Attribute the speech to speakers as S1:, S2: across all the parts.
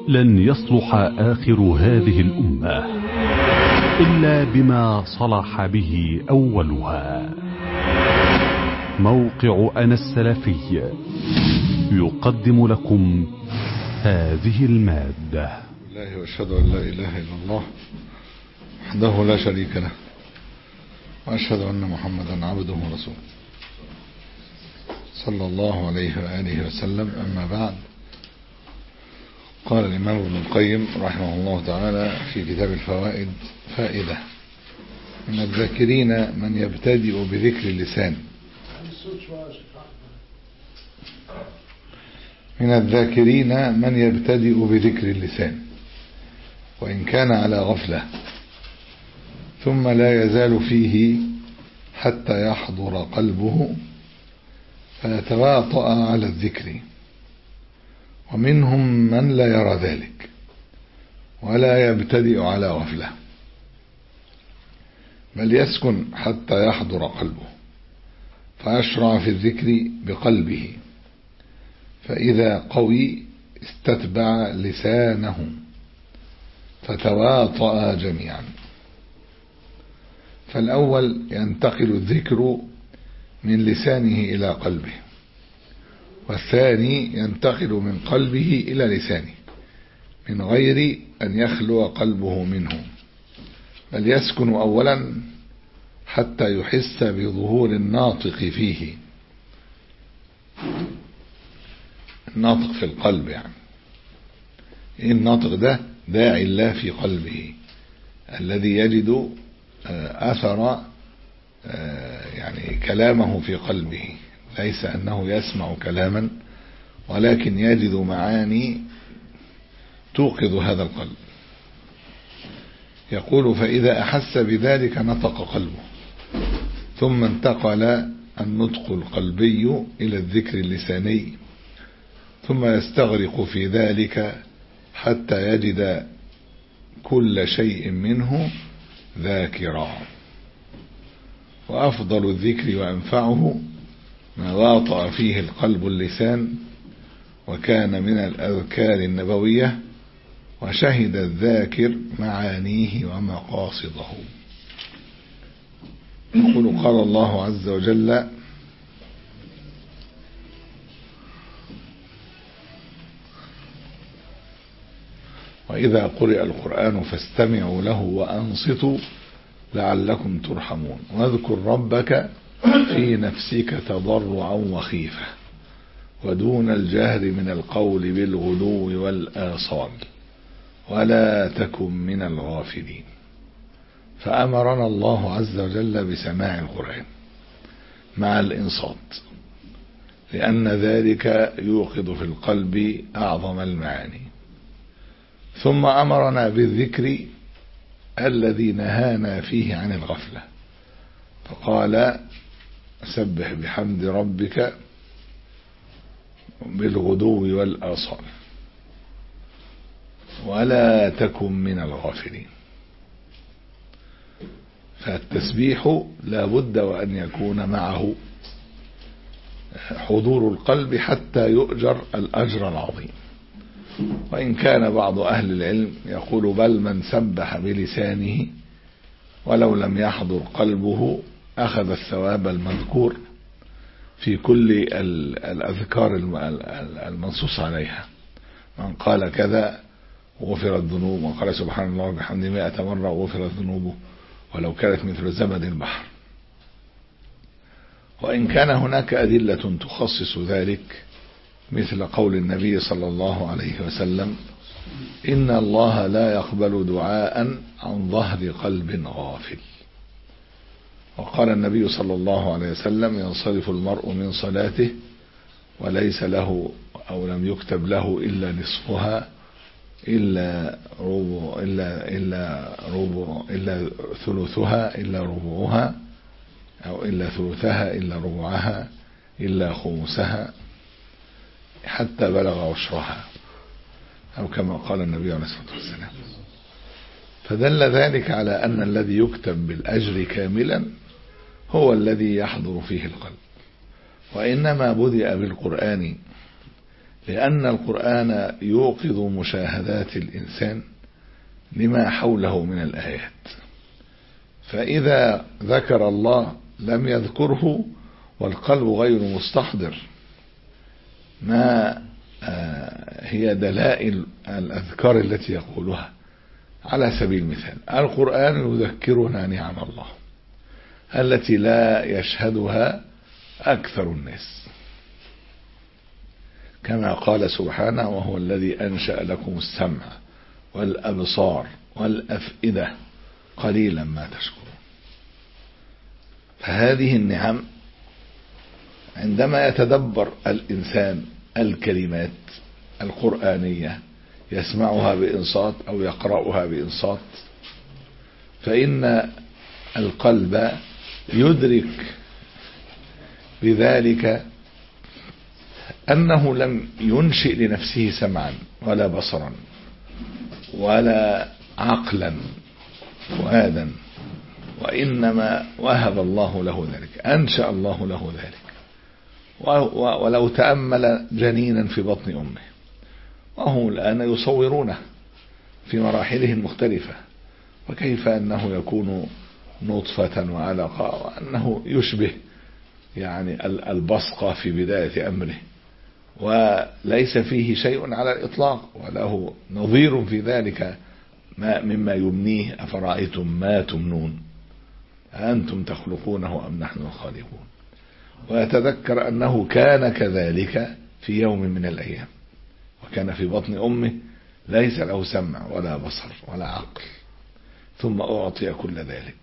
S1: لن يصلح آخر هذه الأمة إلا بما صلح به أولها موقع أنا السلفي يقدم لكم هذه المادة
S2: الله واشهد ان لا اله الا الله وحده لا شريك له واشهد ان محمدا عبده ورسوله صلى الله عليه واله وسلم اما بعد قال الامام ابن القيم رحمه الله تعالى في كتاب الفوائد فائده من الذاكرين من يبتدئ بذكر اللسان من الذاكرين من يبتدئ بذكر اللسان وإن كان على غفلة ثم لا يزال فيه حتى يحضر قلبه فيتواطأ على الذكر ومنهم من لا يرى ذلك ولا يبتدئ على غفلة بل يسكن حتى يحضر قلبه فيشرع في الذكر بقلبه فإذا قوي استتبع لسانه فتواطأ جميعا فالأول ينتقل الذكر من لسانه إلى قلبه والثاني ينتقل من قلبه إلى لسانه من غير أن يخلو قلبه منه بل يسكن أولا حتى يحس بظهور الناطق فيه الناطق في القلب يعني ايه الناطق ده داعي الله في قلبه الذي يجد اثر يعني كلامه في قلبه ليس انه يسمع كلاما ولكن يجد معاني توقظ هذا القلب يقول فاذا احس بذلك نطق قلبه ثم انتقل النطق القلبي الى الذكر اللساني ثم يستغرق في ذلك حتى يجد كل شيء منه ذاكرا وأفضل الذكر وأنفعه ما واطأ فيه القلب اللسان وكان من الأذكار النبوية وشهد الذاكر معانيه ومقاصده يقول قال الله عز وجل وإذا قرئ القرآن فاستمعوا له وأنصتوا لعلكم ترحمون واذكر ربك في نفسك تضرعا وخيفة ودون الجهر من القول بالغلو والآصال ولا تكن من الغافلين فأمرنا الله عز وجل بسماع القرآن مع الإنصات لأن ذلك يوقظ في القلب أعظم المعاني ثم أمرنا بالذكر الذي نهانا فيه عن الغفلة فقال سبح بحمد ربك بالغدو والآصال ولا تكن من الغافلين فالتسبيح لا بد وأن يكون معه حضور القلب حتى يؤجر الأجر العظيم وإن كان بعض أهل العلم يقول بل من سبح بلسانه ولو لم يحضر قلبه أخذ الثواب المذكور في كل الأذكار المنصوص عليها من قال كذا غفرت ذنوب من قال سبحان الله وبحمده مئة مرة غفرت ذنوبه ولو كانت مثل زبد البحر وإن كان هناك أدلة تخصص ذلك مثل قول النبي صلى الله عليه وسلم إن الله لا يقبل دعاء عن ظهر قلب غافل وقال النبي صلى الله عليه وسلم ينصرف المرء من صلاته وليس له أو لم يكتب له إلا نصفها إلا ربع إلا إلا ربع إلا ثلثها إلا ربعها أو إلا ثلثها إلا ربعها إلا خمسها حتى بلغ عشرها أو كما قال النبي عليه الصلاة والسلام فدل ذلك على أن الذي يكتب بالأجر كاملا هو الذي يحضر فيه القلب وإنما بدأ بالقرآن لأن القرآن يوقظ مشاهدات الإنسان لما حوله من الآيات فإذا ذكر الله لم يذكره والقلب غير مستحضر ما هي دلائل الأذكار التي يقولها على سبيل المثال القرآن يذكرنا نعم الله التي لا يشهدها أكثر الناس كما قال سبحانه وهو الذي أنشأ لكم السمع والأبصار والأفئدة قليلا ما تشكرون فهذه النعم عندما يتدبر الإنسان الكلمات القرآنية يسمعها بإنصات أو يقرأها بإنصات فإن القلب يدرك بذلك أنه لم ينشئ لنفسه سمعا ولا بصرا ولا عقلا فؤادا وإنما وهب الله له ذلك أنشأ الله له ذلك ولو تأمل جنينا في بطن أمه وهم الآن يصورونه في مراحله المختلفة وكيف أنه يكون نطفة وعلقة وأنه يشبه يعني البصقة في بداية أمره وليس فيه شيء على الإطلاق وله نظير في ذلك ما مما يمنيه أفرأيتم ما تمنون أنتم تخلقونه أم نحن الخالقون ويتذكر أنه كان كذلك في يوم من الأيام وكان في بطن أمه ليس له سمع ولا بصر ولا عقل ثم أعطي كل ذلك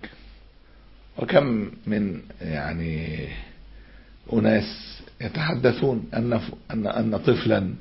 S2: وكم من يعني أناس يتحدثون أن أن أن طفلا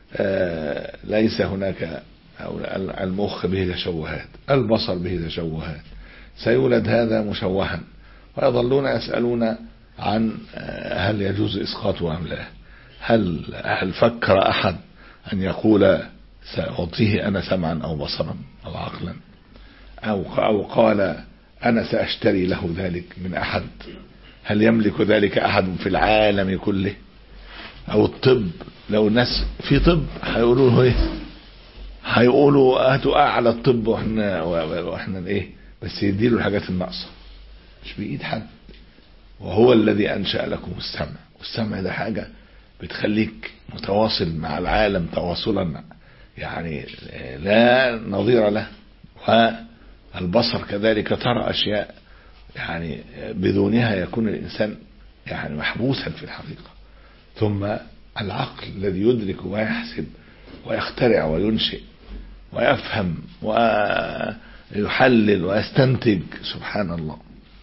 S2: ليس هناك أو المخ به تشوهات البصر به تشوهات سيولد هذا مشوها ويظلون يسألون عن هل يجوز إسقاطه أم لا هل هل فكر أحد أن يقول سأعطيه أنا سمعا أو بصرا أو عقلا أو أو قال أنا سأشتري له ذلك من أحد هل يملك ذلك أحد في العالم كله أو الطب لو الناس في طب هيقولوا له إيه هيقولوا هاتوا أعلى الطب وإحنا وإحنا إيه بس يديله الحاجات الناقصة مش بإيد حد وهو الذي أنشأ لكم السمع والسمع ده حاجة بتخليك متواصل مع العالم تواصلا يعني لا نظير له والبصر كذلك ترى أشياء يعني بدونها يكون الإنسان يعني محبوسا في الحقيقة ثم العقل الذي يدرك ويحسب ويخترع وينشئ ويفهم ويحلل ويستنتج سبحان الله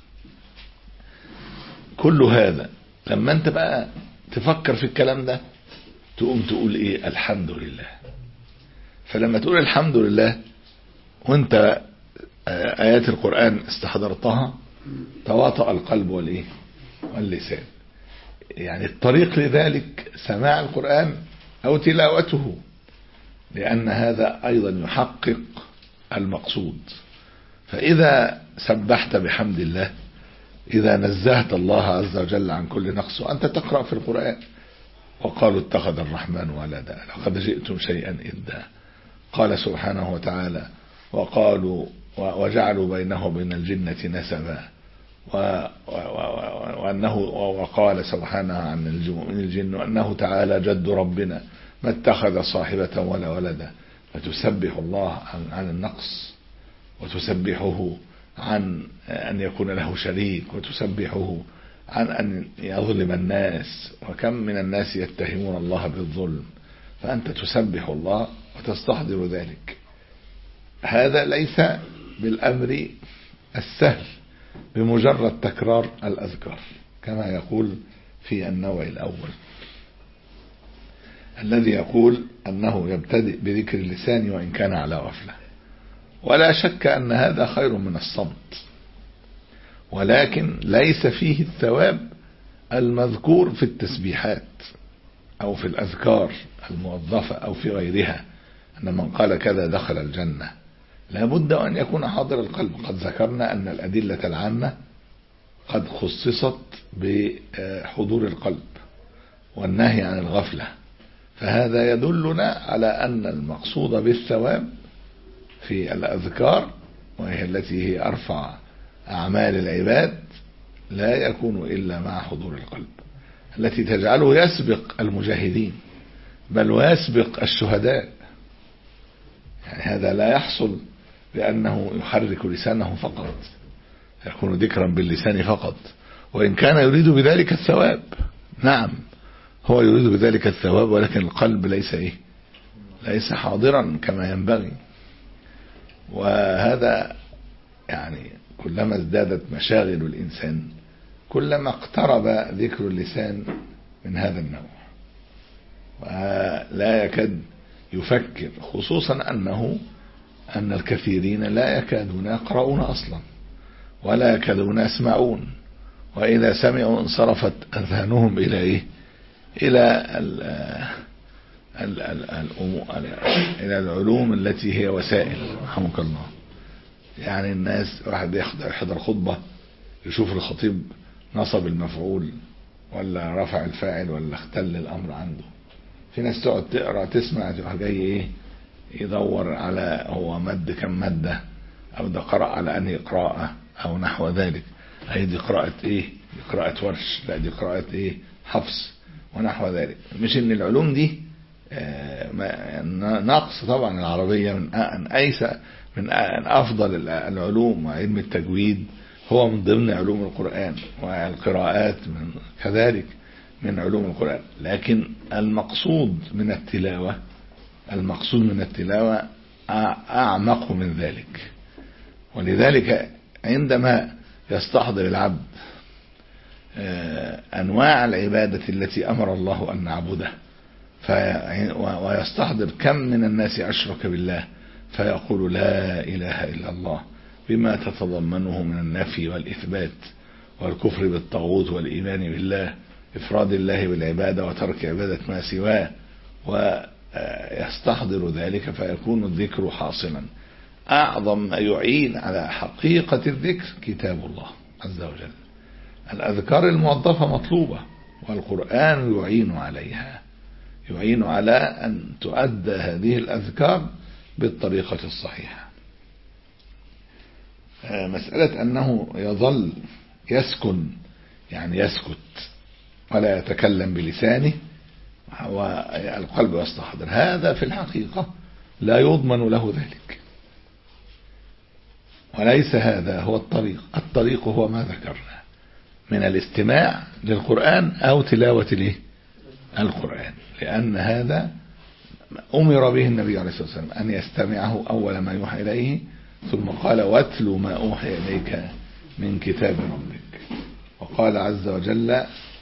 S2: كل هذا لما انت بقى تفكر في الكلام ده تقوم تقول ايه الحمد لله فلما تقول الحمد لله وانت ايات القرآن استحضرتها تواطأ القلب والايه واللسان يعني الطريق لذلك سماع القرآن او تلاوته لان هذا ايضا يحقق المقصود فاذا سبحت بحمد الله إذا نزهت الله عز وجل عن كل نقص وأنت تقرأ في القرآن وقالوا اتخذ الرحمن ولدا لقد جئتم شيئا إدا قال سبحانه وتعالى وقالوا وجعلوا بينه وبين الجنة نسبا وأنه وقال سبحانه عن الجن وأنه تعالى جد ربنا ما اتخذ صاحبة ولا ولدا فتسبح الله عن النقص وتسبحه عن أن يكون له شريك وتسبحه عن أن يظلم الناس وكم من الناس يتهمون الله بالظلم فأنت تسبح الله وتستحضر ذلك هذا ليس بالأمر السهل بمجرد تكرار الأذكار كما يقول في النوع الأول الذي يقول أنه يبتدئ بذكر اللسان وإن كان على غفله ولا شك أن هذا خير من الصمت ولكن ليس فيه الثواب المذكور في التسبيحات أو في الأذكار الموظفة أو في غيرها أن من قال كذا دخل الجنة لابد أن يكون حاضر القلب قد ذكرنا أن الأدلة العامة قد خصصت بحضور القلب والنهي عن الغفلة فهذا يدلنا على أن المقصود بالثواب في الأذكار وهي التي هي أرفع أعمال العباد لا يكون إلا مع حضور القلب التي تجعله يسبق المجاهدين بل ويسبق الشهداء يعني هذا لا يحصل بأنه يحرك لسانه فقط يكون ذكرا باللسان فقط وإن كان يريد بذلك الثواب نعم هو يريد بذلك الثواب ولكن القلب ليس إيه ليس حاضرا كما ينبغي وهذا يعني كلما ازدادت مشاغل الإنسان كلما اقترب ذكر اللسان من هذا النوع ولا يكاد يفكر خصوصا أنه أن الكثيرين لا يكادون يقرؤون أصلا ولا يكادون يسمعون وإذا سمعوا انصرفت أذهانهم إلى إيه إلى ال ال ال إلى العلوم التي هي وسائل رحمك الله يعني الناس واحد يحضر خطبة يشوف الخطيب نصب المفعول ولا رفع الفاعل ولا اختل الأمر عنده في ناس تقعد تقرأ تسمع تروح جاي ايه يدور على هو مد كم مادة او ده قرأ على انهي قراءة او نحو ذلك هي دي قراءة ايه دي قراءة ورش لا دي قراءة ايه حفص ونحو ذلك مش ان العلوم دي نقص طبعا العربية من أيس من أفضل العلوم وعلم التجويد هو من ضمن علوم القرآن والقراءات من كذلك من علوم القرآن لكن المقصود من التلاوة المقصود من التلاوة أعمق من ذلك ولذلك عندما يستحضر العبد أنواع العبادة التي أمر الله أن نعبده ويستحضر كم من الناس أشرك بالله فيقول لا إله إلا الله بما تتضمنه من النفي والإثبات والكفر بالطاغوت والإيمان بالله إفراد الله بالعبادة وترك عبادة ما سواه ويستحضر ذلك فيكون الذكر حاصلا أعظم ما يعين على حقيقة الذكر كتاب الله عز وجل الأذكار الموظفة مطلوبة والقرآن يعين عليها يعين على أن تؤدى هذه الأذكار بالطريقة الصحيحة مسألة أنه يظل يسكن يعني يسكت ولا يتكلم بلسانه والقلب يستحضر هذا في الحقيقة لا يضمن له ذلك وليس هذا هو الطريق الطريق هو ما ذكرنا من الاستماع للقرآن أو تلاوة له القرآن لأن هذا أمر به النبي عليه الصلاة والسلام أن يستمعه أول ما يوحى إليه ثم قال واتل ما أوحي إليك من كتاب ربك وقال عز وجل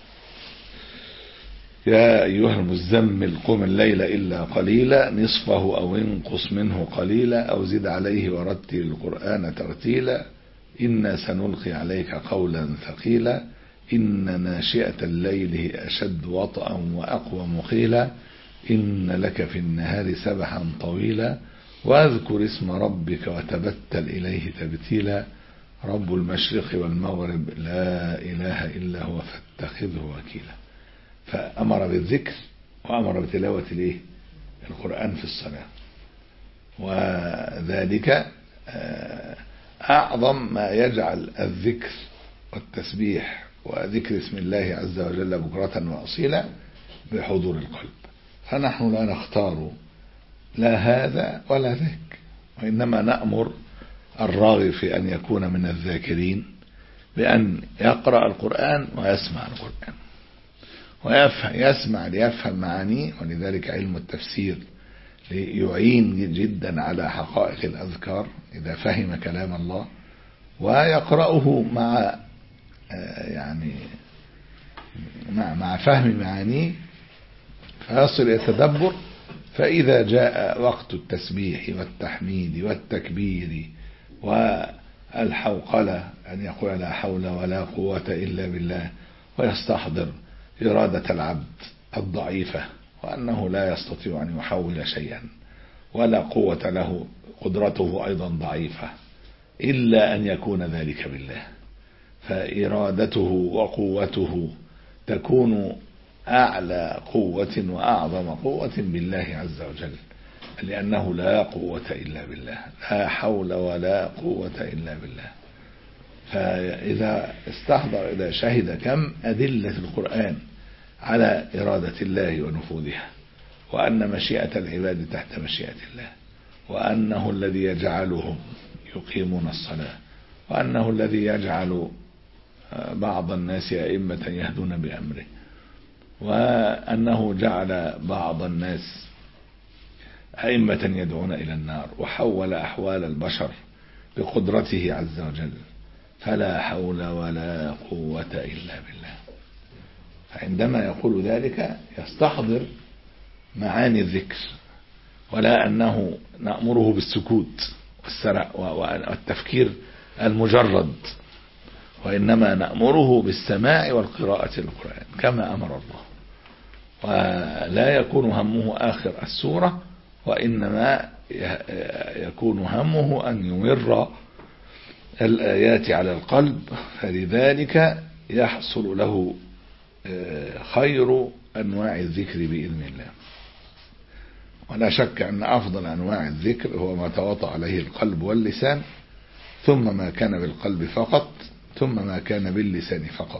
S2: يا أيها المزمل قم الليل إلا قليلا نصفه أو انقص منه قليلا أو زد عليه ورتل القرآن ترتيلا إنا سنلقي عليك قولا ثقيلا إن ناشئة الليل هي أشد وطئا وأقوى مقيلا إن لك في النهار سبحا طويلا واذكر اسم ربك وتبتل إليه تبتيلا رب المشرق والمغرب لا إله إلا هو فاتخذه وكيلا فأمر بالذكر وأمر بتلاوة الايه القرآن في الصلاة وذلك أعظم ما يجعل الذكر والتسبيح وذكر اسم الله عز وجل بكرة وأصيلا بحضور القلب فنحن لا نختار لا هذا ولا ذاك وإنما نأمر الراغب في أن يكون من الذاكرين بأن يقرأ القرآن ويسمع القرآن ويفهم يسمع ليفهم معانيه ولذلك علم التفسير يعين جدا على حقائق الأذكار إذا فهم كلام الله ويقرأه مع يعني مع مع فهم معانيه فيصل يتدبر فإذا جاء وقت التسبيح والتحميد والتكبير والحوقلة أن يقول لا حول ولا قوة إلا بالله ويستحضر إرادة العبد الضعيفة وأنه لا يستطيع أن يحول شيئا ولا قوة له قدرته أيضا ضعيفة إلا أن يكون ذلك بالله فإرادته وقوته تكون أعلى قوة وأعظم قوة بالله عز وجل لأنه لا قوة إلا بالله لا حول ولا قوة إلا بالله فإذا استحضر إذا شهد كم أدلة القرآن على إرادة الله ونفوذها وأن مشيئة العباد تحت مشيئة الله وأنه الذي يجعلهم يقيمون الصلاة وأنه الذي يجعل بعض الناس أئمة يهدون بأمره وأنه جعل بعض الناس أئمة يدعون إلى النار وحول أحوال البشر بقدرته عز وجل فلا حول ولا قوة إلا بالله فعندما يقول ذلك يستحضر معاني الذكر ولا أنه نأمره بالسكوت والسرع والتفكير المجرد وإنما نأمره بالسماع والقراءة للقرآن كما أمر الله ولا يكون همه آخر السورة وإنما يكون همه أن يمر الآيات على القلب فلذلك يحصل له خير أنواع الذكر بإذن الله ولا شك أن أفضل أنواع الذكر هو ما تواطأ عليه القلب واللسان ثم ما كان بالقلب فقط ثم ما كان باللسان فقط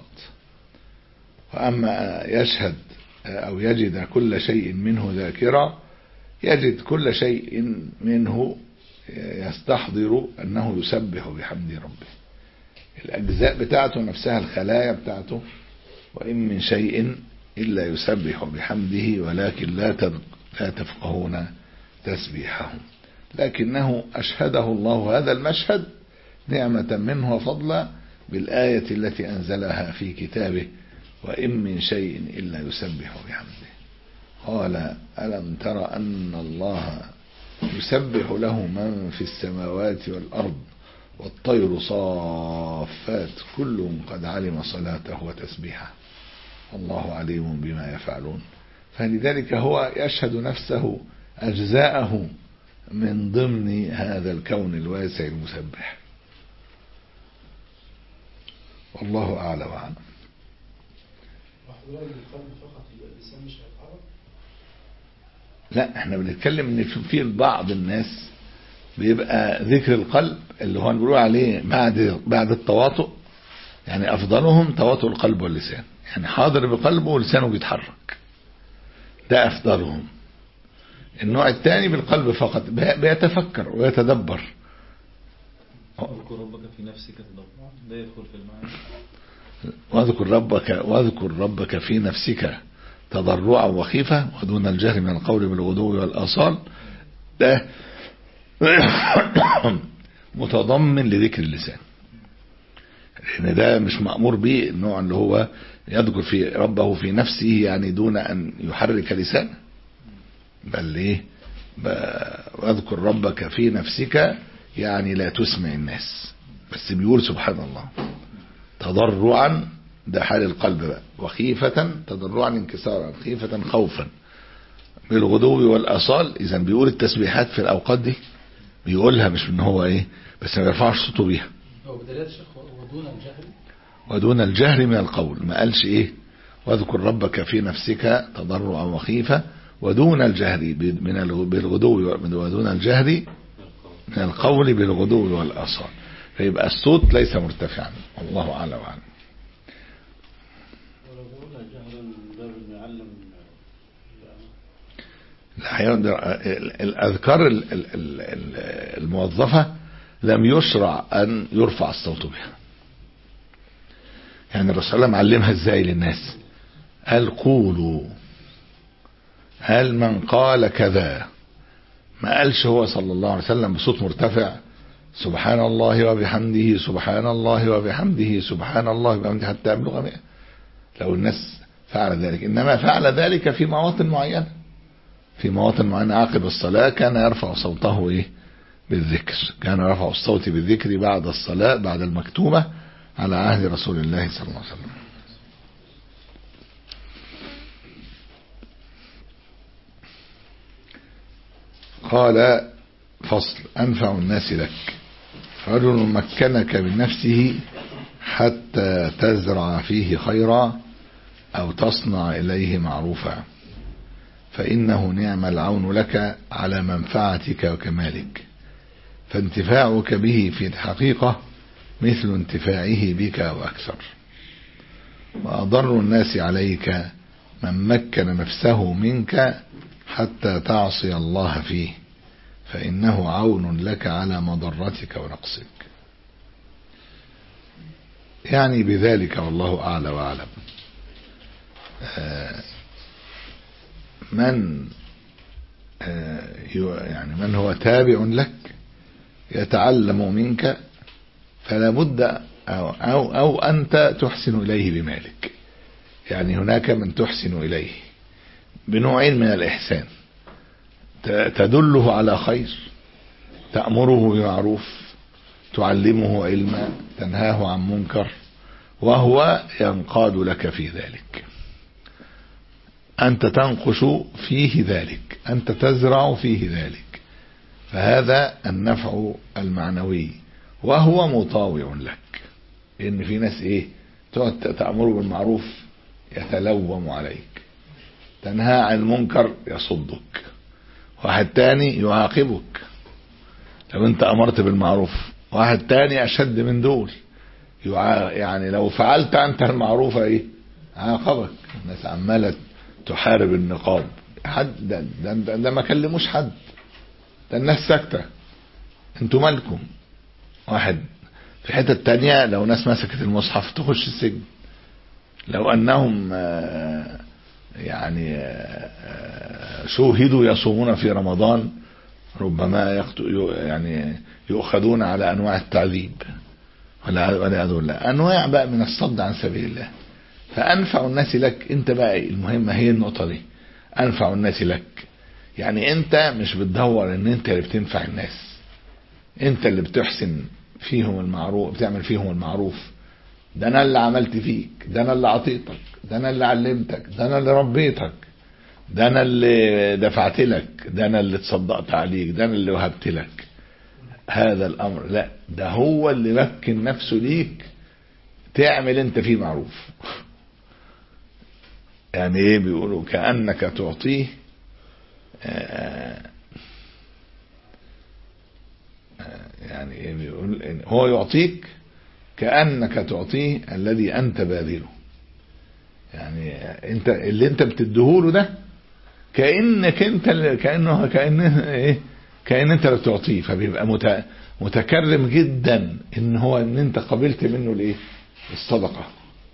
S2: وأما يشهد أو يجد كل شيء منه ذاكرا يجد كل شيء منه يستحضر أنه يسبح بحمد ربه الأجزاء بتاعته نفسها الخلايا بتاعته وإن من شيء إلا يسبح بحمده ولكن لا لا تفقهون تسبيحهم لكنه أشهده الله هذا المشهد نعمة منه وفضلا بالآية التي أنزلها في كتابه وإن من شيء إلا يسبح بحمده قال ألم تر أن الله يسبح له من في السماوات والأرض والطير صافات كل قد علم صلاته وتسبيحه الله عليم بما يفعلون فلذلك هو يشهد نفسه أجزاءه من ضمن هذا الكون الواسع المسبح والله أعلى وأعلم لا احنا بنتكلم ان في بعض الناس بيبقى ذكر القلب اللي هو نقول عليه بعد بعد التواطؤ يعني افضلهم تواطؤ القلب واللسان يعني حاضر بقلبه ولسانه بيتحرك ده افضلهم النوع الثاني بالقلب فقط بيتفكر ويتدبر
S3: واذكر ربك في نفسك تضرعا ده يدخل في المعنى
S2: واذكر ربك واذكر ربك في نفسك تضرعا وخيفة ودون الجهر من القول بالغدو والآصال ده متضمن لذكر اللسان لأن ده مش مأمور به النوع اللي هو يذكر في ربه في نفسه يعني دون أن يحرك لسانه بل ايه واذكر ربك في نفسك يعني لا تسمع الناس بس بيقول سبحان الله تضرعا ده حال القلب بقى وخيفة تضرعا انكسارا خيفة خوفا بالغدو والأصال إذا بيقول التسبيحات في الأوقات دي بيقولها مش ان هو ايه بس ما بيرفعش صوته بيها
S4: هو بدلات شيخ ودون الجهل
S2: ودون الجهر من القول ما قالش ايه واذكر ربك في نفسك تضرعا وخيفة ودون الجهر من بالغدو ودون الجهر من القول بالغدو والآصال فيبقى الصوت ليس مرتفعا الله أعلى وأعلم
S4: ولو قلنا جهرا من باب المعلم
S2: الأذكار ال- ال- ال- ال- الموظفة لم يشرع أن يرفع الصوت بها يعني الرسول صلى الله عليه وسلم علمها ازاي للناس هل قولوا هل من قال كذا ما قالش هو صلى الله عليه وسلم بصوت مرتفع سبحان الله وبحمده سبحان الله وبحمده سبحان الله وبحمده حتى يبلغ مئة لو الناس فعل ذلك إنما فعل ذلك في مواطن معينة في مواطن معينة عقب الصلاة كان يرفع صوته إيه بالذكر كان يرفع الصوت بالذكر بعد الصلاة بعد المكتوبة على عهد رسول الله صلى الله عليه وسلم قال فصل أنفع الناس لك رجل مكنك من نفسه حتى تزرع فيه خيرا أو تصنع إليه معروفا فإنه نعم العون لك على منفعتك وكمالك فانتفاعك به في الحقيقة مثل انتفاعه بك وأكثر وأضر الناس عليك من مكن نفسه منك حتى تعصي الله فيه فإنه عون لك على مضرتك ونقصك يعني بذلك والله أعلى وأعلم آه من آه يعني من هو تابع لك يتعلم منك فلا بد أو, أو, أو أنت تحسن إليه بمالك يعني هناك من تحسن إليه بنوعين من الإحسان تدله على خير تأمره بمعروف تعلمه علما تنهاه عن منكر وهو ينقاد لك في ذلك أنت تنقش فيه ذلك أنت تزرع فيه ذلك فهذا النفع المعنوي وهو مطاوع لك إن في ناس إيه تقعد تأمره بالمعروف يتلوم عليك تنهى عن المنكر يصدك واحد تاني يعاقبك لو انت امرت بالمعروف واحد تاني اشد من دول يعا يعني لو فعلت انت المعروف ايه عاقبك الناس عماله تحارب النقاب حد ده, ده, ده, ده ما كلموش حد ده الناس ساكته انتوا مالكم واحد في حته تانية لو ناس مسكت المصحف تخش السجن لو انهم يعني شوهدوا يصومون في رمضان ربما يعني يؤخذون على انواع التعذيب والعياذ بالله انواع بقى من الصد عن سبيل الله فانفع الناس لك انت بقى المهمه هي النقطه دي انفع الناس لك يعني انت مش بتدور ان انت اللي بتنفع الناس انت اللي بتحسن فيهم المعروف بتعمل فيهم المعروف ده انا اللي عملت فيك ده انا اللي عطيتك ده انا اللي علمتك ده انا اللي ربيتك ده انا اللي دفعت لك ده انا اللي تصدقت عليك ده انا اللي وهبت لك هذا الامر لا ده هو اللي مكن نفسه ليك تعمل انت فيه معروف يعني ايه بيقولوا كانك تعطيه آآ يعني ايه بيقول هو يعطيك كانك تعطيه الذي انت باذله يعني انت اللي انت بتديهوله ده كانك انت اللي كانه كانه ايه كان انت اللي بتعطيه فبيبقى مت... متكرم جدا ان هو ان انت قبلت منه الايه الصدقه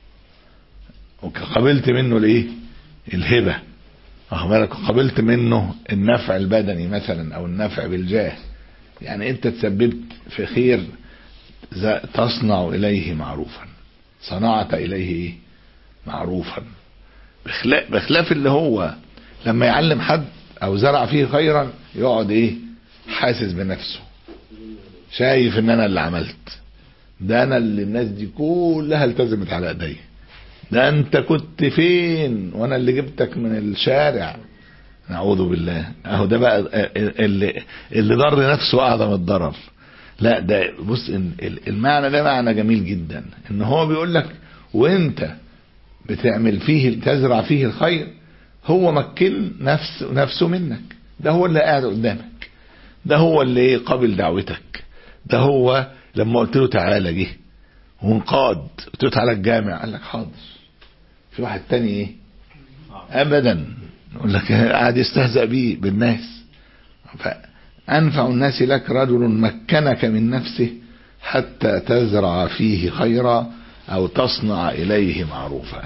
S2: وقبلت منه الايه الهبه واخد بالك قبلت منه النفع البدني مثلا او النفع بالجاه يعني انت تسببت في خير تصنع اليه معروفا صنعت اليه ايه معروفا بخلاف, بخلاف اللي هو لما يعلم حد او زرع فيه خيرا يقعد ايه حاسس بنفسه شايف ان انا اللي عملت ده انا اللي الناس دي كلها التزمت على ايديا ده انت كنت فين وانا اللي جبتك من الشارع نعوذ بالله اهو ده بقى اللي اللي ضر نفسه اعظم الضرر لا ده بص المعنى ده معنى جميل جدا ان هو بيقول لك وانت بتعمل فيه تزرع فيه الخير هو مكن نفس نفسه منك ده هو اللي قاعد قدامك ده هو اللي قابل دعوتك ده هو لما قلت له تعالى جه وانقاد قلت له تعالى الجامع قال لك حاضر في واحد تاني ايه ابدا يقول لك قاعد يستهزأ بيه بالناس فأنفع الناس لك رجل مكنك من نفسه حتى تزرع فيه خيرا أو تصنع إليه معروفا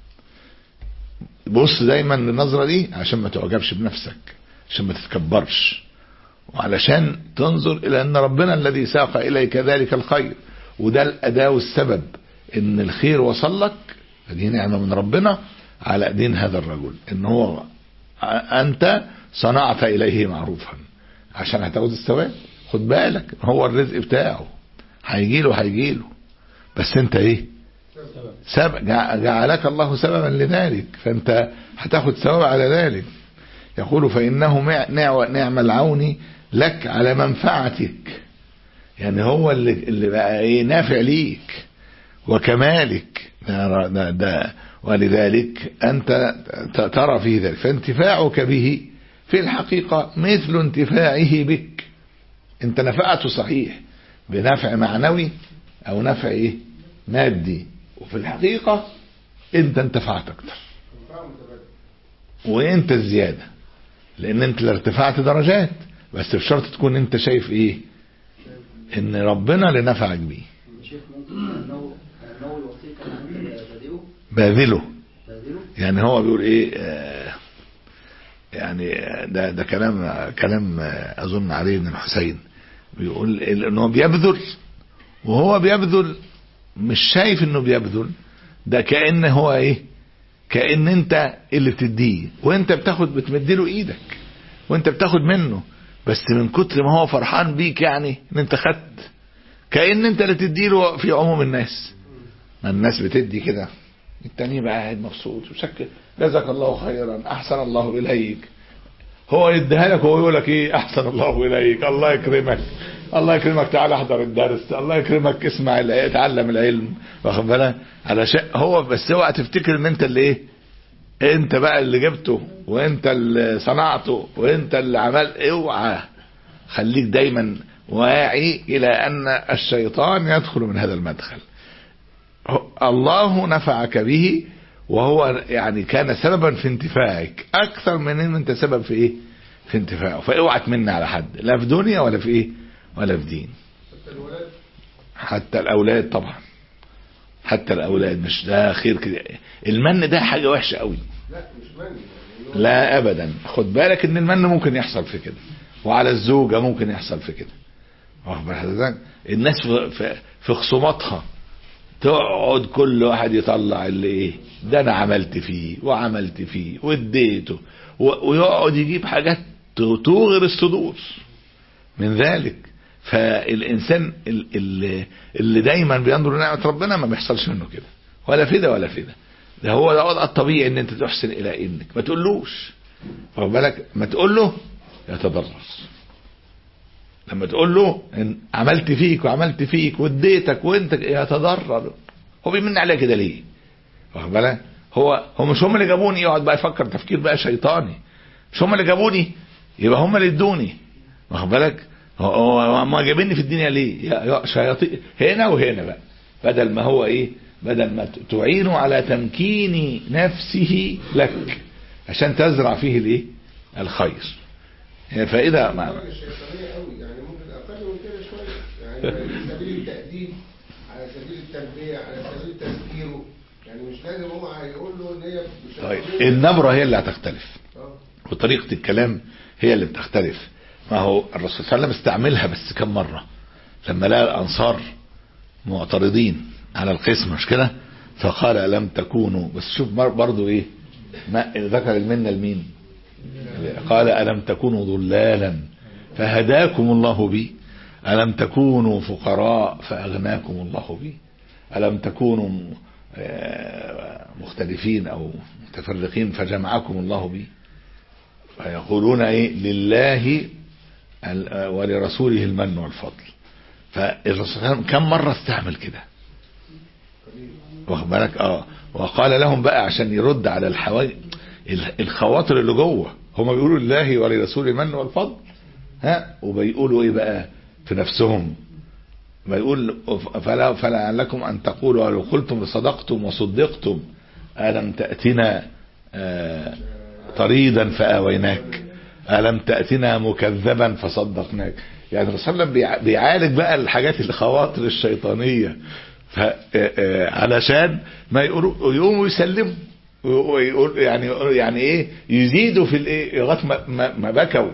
S2: بص دايما للنظرة دي عشان ما تعجبش بنفسك عشان ما تتكبرش وعلشان تنظر إلى أن ربنا الذي ساق إليك ذلك الخير وده الأداة والسبب إن الخير وصل لك هذه نعمة من ربنا على ايدين هذا الرجل ان هو انت صنعت اليه معروفا عشان هتاخد الثواب خد بالك هو الرزق بتاعه هيجي له هيجي له بس انت ايه سبب جعلك الله سببا لذلك فانت هتاخد ثواب على ذلك يقول فانه نعم العون لك على منفعتك يعني هو اللي, اللي بقى ايه نافع ليك وكمالك ده, ده, ده ولذلك أنت ت- ترى فيه ذلك فانتفاعك به في الحقيقة مثل انتفاعه بك انت نفعته صحيح بنفع معنوي او نفع ايه مادي وفي الحقيقة انت انتفعت اكتر وانت الزيادة لان انت اللي ارتفعت درجات بس بشرط تكون انت شايف ايه ان ربنا اللي نفعك بيه
S5: شيخ ممكن انه انه يوصيك ان انت بادئه
S2: باذله
S5: بادئه
S2: يعني هو بيقول ايه آه يعني آه، ده ده كلام كلام آه، اظن علي بن الحسين بيقول ال- ان هو بيبذل وهو بيبذل مش شايف انه بيبذل ده كأن هو ايه كأن انت اللي بتديه وانت بتاخد بتمدله ايدك وانت بتاخد منه بس من كتر ما هو فرحان بيك يعني ان انت خدت كأن انت اللي تديله في عموم الناس ما الناس بتدي كده التاني بقى قاعد مبسوط وشكل جزاك الله خيرا احسن الله اليك هو يديها لك وهو يقول لك ايه احسن الله اليك الله يكرمك الله يكرمك تعال احضر الدرس الله يكرمك اسمع الع- اتعلم العلم واخد بالك على شيء هو بس اوعى تفتكر ان انت اللي ايه انت بقى اللي جبته وانت اللي صنعته وانت اللي عمل اوعى خليك دايما واعي الى ان الشيطان يدخل من هذا المدخل الله نفعك به وهو يعني كان سببا في انتفاعك اكثر من ان انت سبب في ايه في انتفاعه فاوعى تمن على حد لا في دنيا ولا في ايه ولا في دين حتى الاولاد طبعا حتى الاولاد مش ده خير كده المن ده حاجه وحشه قوي لا ابدا خد بالك ان المن ممكن يحصل في كده وعلى الزوجه ممكن يحصل في كده واخد بال حضرتك؟ الناس في, في, في خصوماتها تقعد كل واحد يطلع اللي ايه ده انا عملت فيه وعملت فيه واديته و- ويقعد يجيب حاجات ت- توغر الصدور من ذلك فالانسان ال- ال- اللي دايما بينظر لنعمه ربنا ما بيحصلش منه كده ولا في ده ولا في ده ده هو ده وضع الطبيعي ان انت تحسن الى ابنك ما تقولوش واخد بالك ما تقول له يتضرر لما تقول له إن عملت فيك وعملت فيك واديتك وانت يتضرر هو بيمن عليك كده ليه واخد بالك هو هو مش هم اللي جابوني يقعد بقى يفكر تفكير بقى شيطاني مش هم اللي جابوني يبقى هم اللي ادوني واخد بالك هو- هو هم جايبيني في الدنيا ليه يا يا شياطين هنا وهنا بقى بدل ما هو ايه بدل ما ت- تعينه على تمكين نفسه لك عشان تزرع فيه الايه الخير هي فإذا ما
S6: الدرجة الشيطانية قوي يعني ممكن أقل من كده شوية يعني على سبيل التأديب على سبيل التربية على سبيل تذكيره يعني مش لازم هو هيقول له إن هي
S2: طيب
S6: شيطانية.
S2: النبرة هي اللي هتختلف
S6: آه.
S2: وطريقة الكلام هي اللي بتختلف ما هو الرسول صلى الله عليه وسلم استعملها بس كم مرة لما لقى الأنصار معترضين على القسم مش كده فقال ألم تكونوا بس شوف مر- برضو إيه ما ذكر المنة لمين قال ألم تكونوا ضلالا فهداكم الله بي ألم تكونوا فقراء فأغناكم الله بي ألم تكونوا آه، مختلفين أو متفرقين فجمعكم الله بي فيقولون ايه لله ال- ولرسوله المن والفضل فالرسول صلى الله عليه وسلم كم مرة استعمل كده واخد بالك اه وقال لهم بقى عشان يرد على الحوادث الخواطر اللي جوه هم بيقولوا لله ولرسوله المن والفضل ها وبيقولوا ايه بقى في نفسهم بيقول فلا فلعلكم ان تقولوا ولو قلتم لصدقتم وصدقتم الم تاتنا آه طريدا فآويناك ألم تأتنا مكذبا فصدقناك يعني الرسول صلى الله عليه وسلم بيع- بيعالج بقى الحاجات الخواطر الشيطانية ف- آه، آه، علشان ما يقولوا يقوموا يسلموا ويقول يعني يعني ايه يزيدوا في الايه لغايه ما, ما, ما بكوا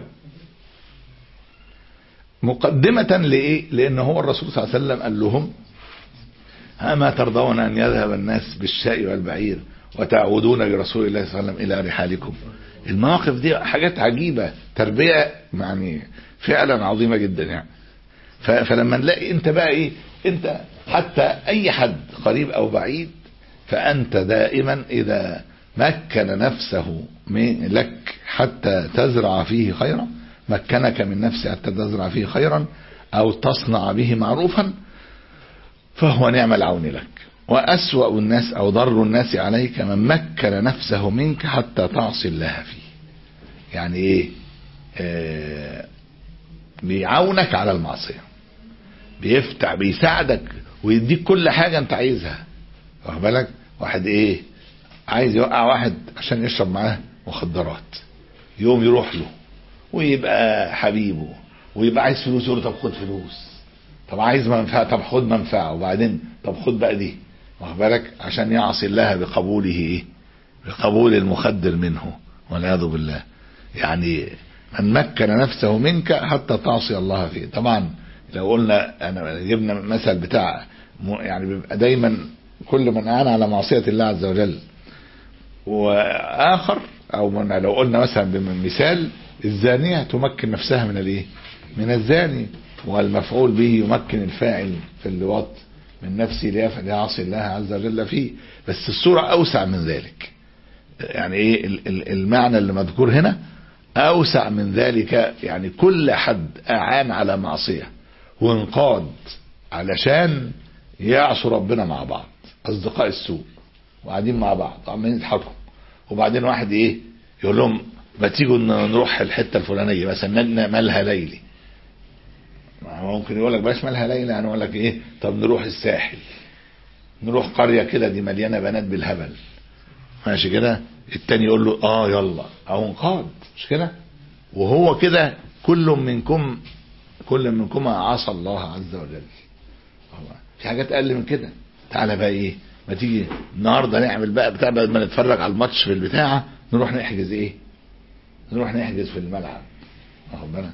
S2: مقدمة لإيه؟ لأن هو الرسول صلى الله عليه وسلم قال لهم أما ترضون أن يذهب الناس بالشاء والبعير وتعودون برسول الله صلى الله عليه وسلم إلى رحالكم المواقف دي حاجات عجيبة تربية يعني فعلا عظيمة جدا يعني ف- فلما نلاقي انت بقى ايه انت حتى اي حد قريب او بعيد فانت دائما اذا مكن نفسه من لك حتى تزرع فيه خيرا مكنك من نفسه حتى تزرع فيه خيرا او تصنع به معروفا فهو نعم العون لك وأسوأ الناس أو ضر الناس عليك من مكن نفسه منك حتى تعصي الله فيه يعني ايه آه بيعاونك على المعصية بيفتح بيساعدك ويديك كل حاجة انت عايزها واخد بالك واحد ايه عايز يوقع واحد عشان يشرب معاه مخدرات يوم يروح له ويبقى حبيبه ويبقى عايز فلوس يقول له طب خد فلوس طب عايز منفعة طب خد منفعة وبعدين طب خد بقى دي واخد بالك عشان يعصي الله بقبوله ايه بقبول المخدر منه والعياذ بالله يعني من مكن نفسه منك حتى تعصي الله فيه طبعا لو قلنا انا جبنا مثل بتاع يعني بيبقى دايما كل من اعان على معصيه الله عز وجل واخر او من لو قلنا مثلا بمثال الزانيه تمكن نفسها من الايه من الزاني والمفعول به يمكن الفاعل في اللواط من نفسه ليعصي الله عز وجل فيه بس الصورة أوسع من ذلك يعني إيه المعنى اللي مذكور هنا أوسع من ذلك يعني كل حد أعان على معصية وانقاد علشان يعصوا ربنا مع بعض أصدقاء السوء وقاعدين مع بعض عمالين يضحكوا وبعدين واحد إيه يقول لهم ما تيجوا نروح الحتة الفلانية مثلا مالها ليلي ممكن يقول لك بلاش مالها ليلى انا اقول لك ايه طب نروح الساحل نروح قريه كده دي مليانه بنات بالهبل ماشي كده التاني يقول له اه يلا او انقاذ مش كده وهو كده كل منكم كل منكم عصى الله عز وجل في حاجات اقل من كده تعالى بقى ايه ما تيجي النهارده نعمل بقى بتاع بدل ما نتفرج على الماتش في البتاعه نروح نحجز ايه نروح نحجز في الملعب واخد بالك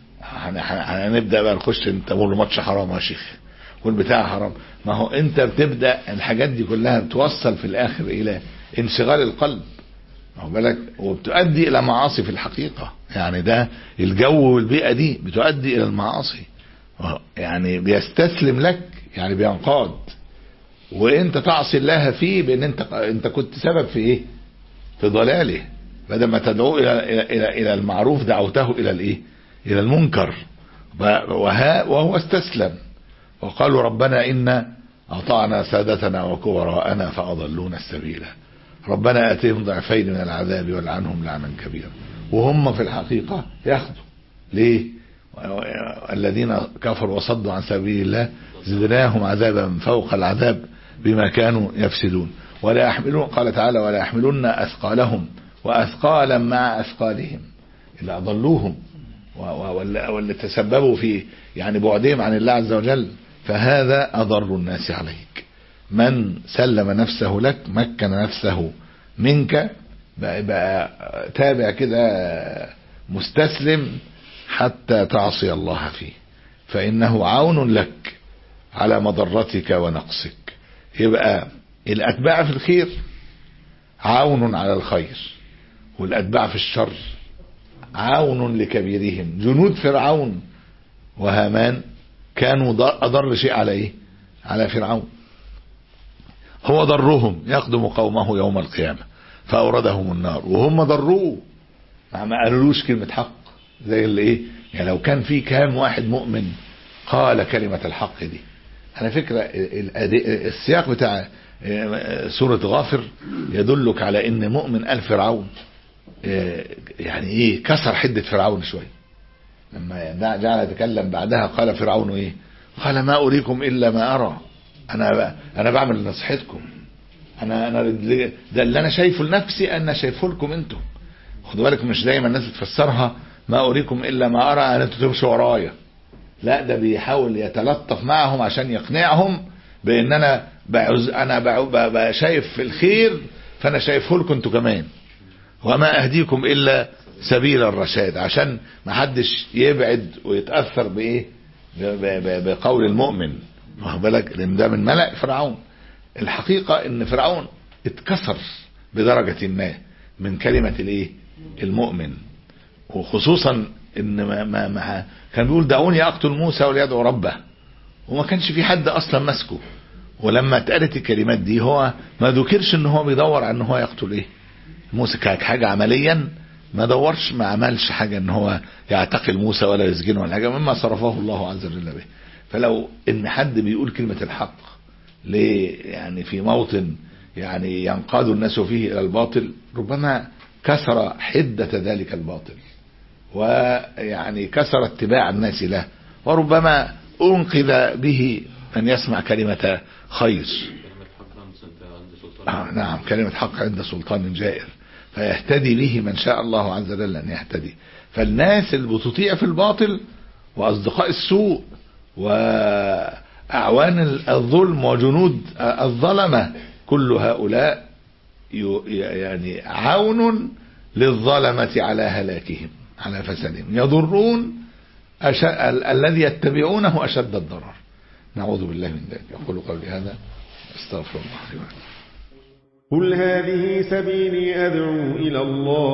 S2: هنبدا بقى نخش انت تقول ماتش حرام يا شيخ والبتاع حرام ما هو انت بتبدا الحاجات دي كلها بتوصل في الاخر الى انشغال القلب واخد بالك وبتؤدي الى معاصي في الحقيقه يعني ده الجو والبيئه دي بتؤدي الى المعاصي يعني بيستسلم لك يعني بينقاد وانت تعصي الله فيه بان انت انت كنت سبب في ايه في ضلاله بدل ما تدعوه الى الى الى المعروف دعوته الى الايه إلى المنكر وها وهو استسلم وقالوا ربنا إنا أطعنا سادتنا وكبراءنا فأضلونا السبيل ربنا آتيهم ضعفين من العذاب والعنهم لعنا كبيرا وهم في الحقيقة ياخذوا ليه الذين كفروا وصدوا عن سبيل الله زدناهم عذابا فوق العذاب بما كانوا يفسدون ولا يحملون قال تعالى ولا يحملن أثقالهم وأثقالا مع أثقالهم إلا أضلوهم واللي تسببوا في يعني بعدهم عن الله عز وجل فهذا أضر الناس عليك من سلم نفسه لك مكن نفسه منك بقى, بقى تابع كده مستسلم حتى تعصي الله فيه فإنه عون لك على مضرتك ونقصك يبقى الأتباع في الخير عون على الخير والأتباع في الشر عون لكبيرهم جنود فرعون وهامان كانوا أضر شيء على إيه على فرعون هو ضرهم يقدم قومه يوم القيامة فأوردهم النار وهم ضروه ما قالولوش كلمة حق زي اللي ايه يعني لو كان في كام واحد مؤمن قال كلمة الحق دي على فكرة السياق بتاع سورة غافر يدلك على ان مؤمن آل فرعون يعني ايه كسر حدة فرعون شوية لما جعل يتكلم بعدها قال فرعون ايه قال ما اريكم الا ما ارى انا انا بعمل نصيحتكم انا انا ده اللي انا شايفه لنفسي انا شايفه لكم انتم خدوا بالك مش دايما الناس بتفسرها ما اريكم الا ما ارى ان انتوا تمشوا ورايا لا ده بيحاول يتلطف معهم عشان يقنعهم بان انا بعز انا بقى شايف الخير فانا شايفه لكم انتوا كمان وما اهديكم الا سبيل الرشاد عشان ما حدش يبعد ويتاثر بايه بقول المؤمن واخد بالك لان ده من ملأ فرعون الحقيقه ان فرعون اتكسر بدرجه ما من كلمه الايه المؤمن وخصوصا ان ما, ما, ما كان بيقول دعوني اقتل موسى وليدعو ربه وما كانش في حد اصلا ماسكه ولما اتقالت الكلمات دي هو ما ذكرش ان هو بيدور على ان هو يقتل ايه موسى كحاجه عمليا ما دورش ما عملش حاجه ان هو يعتقل موسى ولا يسجنه ولا حاجه مما صرفه الله عز وجل به فلو ان حد بيقول كلمه الحق ليه يعني في موطن يعني ينقاد الناس فيه إلى الباطل ربما كسر حدة ذلك الباطل ويعني كسر اتباع الناس له وربما أنقذ به من يسمع كلمة خير آه نعم كلمة حق عند سلطان جائر فيهتدي به من شاء الله عز وجل أن يهتدي فالناس اللي بتطيع في الباطل وأصدقاء السوء وأعوان الظلم وجنود الظلمة كل هؤلاء يعني عون للظلمة على هلاكهم على فسادهم يضرون أش... ال... الذي يتبعونه أشد الضرر نعوذ بالله من ذلك أقول قولي هذا استغفر الله لي ولكم
S7: قل هذه سبيلي أدعو إلى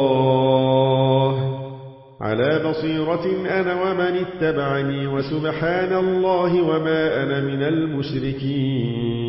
S7: الله على بصيرة أنا ومن اتبعني وسبحان الله وما أنا من المشركين